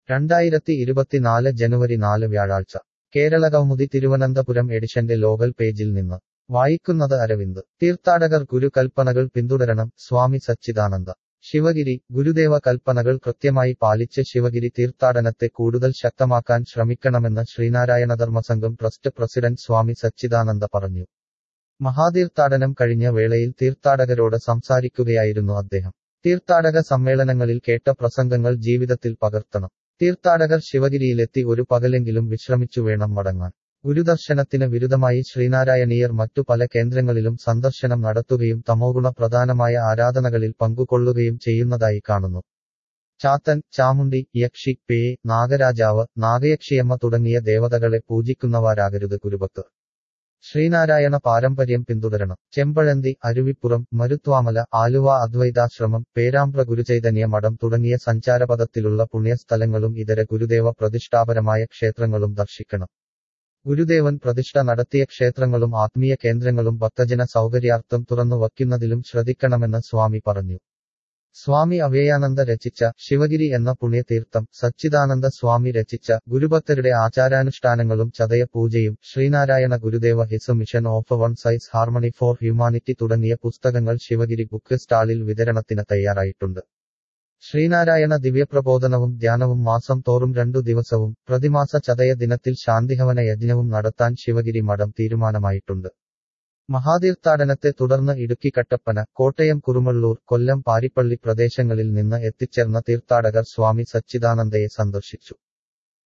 രണ്ടായിരത്തി ഇരുപത്തിനാല് ജനുവരി നാല് വ്യാഴാഴ്ച കേരള കൗമുദി തിരുവനന്തപുരം എഡിഷന്റെ ലോകൽ പേജിൽ നിന്ന് വായിക്കുന്നത് അരവിന്ദ് തീർത്ഥാടകർ ഗുരുകൽപ്പനകൾ പിന്തുടരണം സ്വാമി സച്ചിദാനന്ദ ശിവഗിരി ഗുരുദേവ കൽപ്പനകൾ കൃത്യമായി പാലിച്ച് ശിവഗിരി തീർത്ഥാടനത്തെ കൂടുതൽ ശക്തമാക്കാൻ ശ്രമിക്കണമെന്ന് ശ്രീനാരായണ ധർമ്മസംഘം ട്രസ്റ്റ് പ്രസിഡന്റ് സ്വാമി സച്ചിദാനന്ദ പറഞ്ഞു മഹാതീർത്ഥാടനം കഴിഞ്ഞ വേളയിൽ തീർത്ഥാടകരോട് സംസാരിക്കുകയായിരുന്നു അദ്ദേഹം തീർത്ഥാടക സമ്മേളനങ്ങളിൽ കേട്ട പ്രസംഗങ്ങൾ ജീവിതത്തിൽ പകർത്തണം തീർത്ഥാടകർ ശിവഗിരിയിലെത്തി ഒരു പകലെങ്കിലും വിശ്രമിച്ചു വേണം മടങ്ങാൻ ഗുരുദർശനത്തിന് വിരുദ്ധമായി ശ്രീനാരായണീയർ മറ്റു പല കേന്ദ്രങ്ങളിലും സന്ദർശനം നടത്തുകയും തമോഗുണ പ്രധാനമായ ആരാധനകളിൽ പങ്കുകൊള്ളുകയും ചെയ്യുന്നതായി കാണുന്നു ചാത്തൻ ചാമുണ്ടി യക്ഷി പേയ് നാഗരാജാവ് നാഗയക്ഷിയമ്മ തുടങ്ങിയ ദേവതകളെ പൂജിക്കുന്നവരാകരുത് ഗുരുഭക്തർ ശ്രീനാരായണ പാരമ്പര്യം പിന്തുടരണം ചെമ്പഴന്തി അരുവിപ്പുറം മരുത്വാമല ആലുവ അദ്വൈതാശ്രമം പേരാമ്പ്ര ഗുരുചൈതന്യ മഠം തുടങ്ങിയ സഞ്ചാരപഥത്തിലുള്ള പുണ്യസ്ഥലങ്ങളും ഇതര ഗുരുദേവ പ്രതിഷ്ഠാപരമായ ക്ഷേത്രങ്ങളും ദർശിക്കണം ഗുരുദേവൻ പ്രതിഷ്ഠ നടത്തിയ ക്ഷേത്രങ്ങളും ആത്മീയ കേന്ദ്രങ്ങളും ഭക്തജന സൗകര്യാർത്ഥം തുറന്നു വയ്ക്കുന്നതിലും ശ്രദ്ധിക്കണമെന്ന് സ്വാമി പറഞ്ഞു സ്വാമി അവയാനന്ദ രചിച്ച ശിവഗിരി എന്ന പുണ്യതീർത്ഥം സച്ചിദാനന്ദ സ്വാമി രചിച്ച ഗുരുഭക്തരുടെ ആചാരാനുഷ്ഠാനങ്ങളും ചതയ പൂജയും Sreenarayana Gurudeva his mission of one size harmony for humanity തുടങ്ങിയ പുസ്തകങ്ങൾ ശിവഗിരി ബുക്ക് സ്റ്റാളിൽ വിതരണത്തിന് തയ്യാറായിട്ടുണ്ട് ശ്രീനാരായണ ദിവ്യപ്രബോധനവും ധ്യാനവും മാസം തോറും രണ്ടു ദിവസവും പ്രതിമാസ ചതയ ദിനത്തിൽ ശാന്തിഹവന യജ്ഞവും നടത്താൻ ശിവഗിരി മഠം തീരുമാനമായിട്ടുണ്ട് മഹാതീർത്ഥാടനത്തെ തുടർന്ന് ഇടുക്കി കട്ടപ്പന കോട്ടയം കുറുമള്ളൂർ കൊല്ലം പാരിപ്പള്ളി പ്രദേശങ്ങളിൽ നിന്ന് എത്തിച്ചേർന്ന തീർത്ഥാടകർ സ്വാമി സച്ചിദാനന്ദയെ സന്ദർശിച്ചു